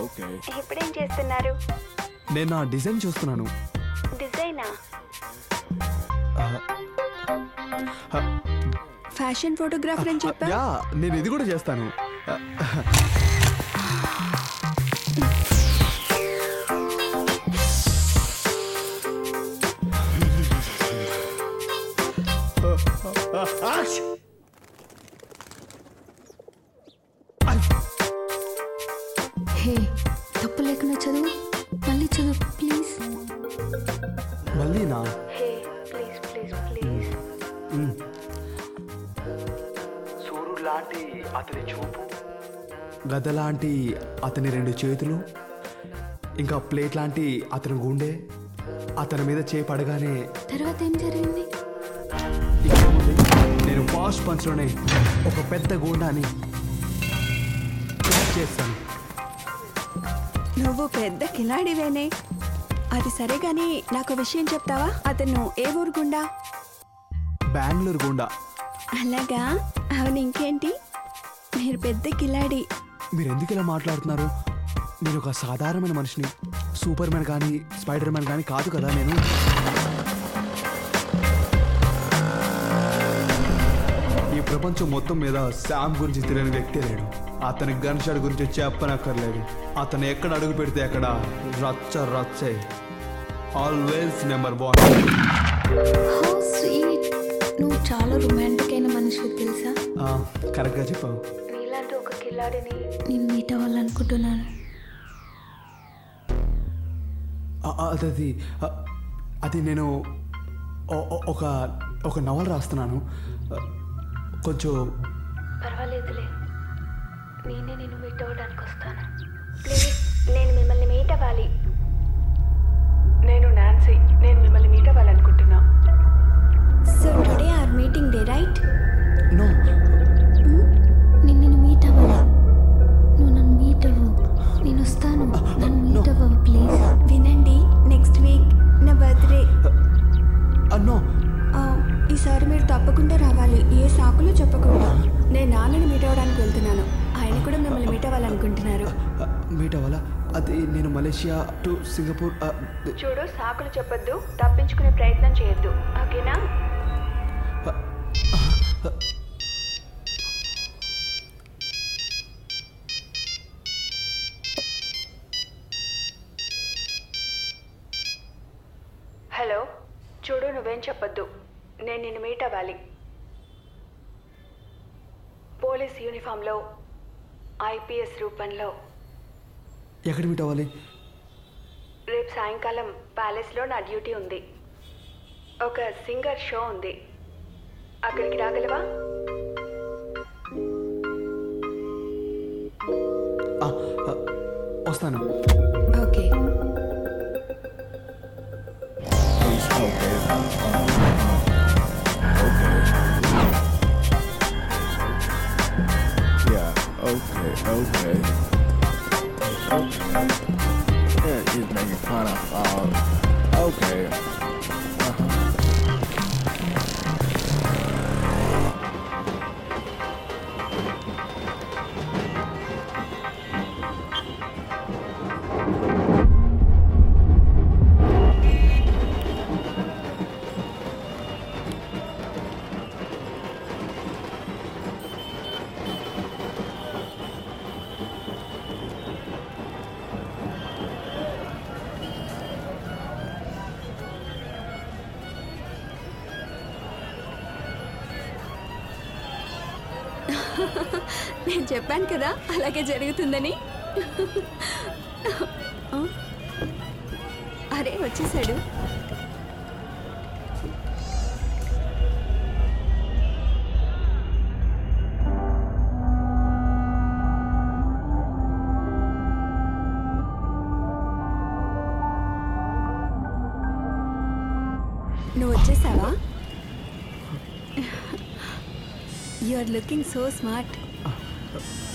okay. ఇప్పుడేం చేస్తున్నారు నేను నా డిజైన్ చూస్తున్నాను డిజైనా హ, ఫ్యాషన్ ఫోటోగ్రాఫర్ అని చెప్పా యా నేను ఇది కూడా చేస్తాను హే తప్పు లేకుండా చదువు మళ్ళీ చదువు ప్లీజ్ మళ్ళీ నా హే ప్లీజ్ ప్లీజ్ ప్లీజ్ సూర్యుడు లాంటి అతని చూపు గద లాంటి అతని రెండు చేతులు ఇంకా ప్లేట్ లాంటి అతని గుండె అతని మీద చేపడగానే తర్వాత ఏం జరిగింది ఇంకేముంది? నేను ఫాస్ట్ పంచ్లోనే ఒక పెద్ద గుండాని క్యాచ్ చేస్తాను నువ్వు పెద్ద కిలాడివేనే అది సరే గాని నాకు విషయం చెప్తావా అతను ఏ ఊరు గుండా బెంగళూరు గుండా అలాగా అవును ఇంకేంటి మీరు పెద్ద కిలాడి మీరు ఎందుకు ఇలా మాట్లాడుతున్నారు నేను ఒక సాధారణమైన మనిషిని సూపర్ మ్యాన్ కానీ స్పైడర్ మ్యాన్ కానీ కాదు కదా నేను ఈ ప్రపంచం మొత్తం మీద శామ్ గురించి తెలియని వ్యక్తి లేడు అతని గన్ షాట్ గురించి చెప్పనక్కర్లేదు అతను ఎక్కడ అడుగు పెడితే అక్కడ రచ్చ రచ్చే always number one how sweet నువ్వు చాలా రొమాంటిక్ అయిన మనిషి తెలుసా కరెక్ట్గా చెప్పావు నీలాంటి ఒక కిల్లాడిని నేను మీట్ అవ్వాలనుకుంటున్నాను ఆ, ఆ, అది ఆ, అది నేను ఓ- ఓ- ఒక ఒక నవల రాస్తున్నాను ఆ, కొంచెం పర్వాలేదులే నేనే నేను మీట్ అవ్వడానికి వస్తాను ప్లీజ్ నేను మిమ్మల్ని మీట్ అవ్వాలి నేను నాన్సీ నేను మిమ్మల్ని మీట్ అవ్వాలనుకుంటున్నా so today our meeting day right no నేను నిన్ను మీట్ అవ్వాలి నువ్వు నన్ను మీట్ అవ్వు నేను వస్తాను నన్ను మీట్ అవ్వవు ప్లీజ్ వినండి నెక్స్ట్ వీక్ నా బర్త్డే నో ఈసారి మీరు తప్పకుండా రావాలి ఏ సాకులు చెప్పకుండా నేను నాన్నని మీట్ అవ్వడానికి వెళ్తున్నాను ఆయన కూడా మిమ్మల్ని మీట్ అవ్వాలనుకుంటున్నారు మీట్ అవ్వాలా అది నేను మలేషియా టు సింగపూర్ ఆ, చూడు సాకులు చెప్పొద్దు తప్పించుకునే ప్రయత్నం చేయొద్దు ఓకేనా హలో చూడు నువ్వేం చెప్పొద్దు నేను నిన్ను మీట్ అవ్వాలి పోలీస్ యూనిఫామ్లో ఐపీఎస్ రూపంలో ఎక్కడ మీట్ అవ్వాలి రేపు సాయంకాలం ప్యాలెస్లో నా డ్యూటీ ఉంది ఒక సింగర్ షో ఉంది అక్కడికి రాగలవా ఆ, ఆ, వస్తాను okay Please, okay. okay. Yeah, okay, okay. Okay. Yeah, he's making fun of all. Okay. Uh-huh. నేను చెప్పాను కదా అలాగే జరుగుతుందని అరే వచ్చేసాడు నువ్వు వచ్చేసావా you are looking so smart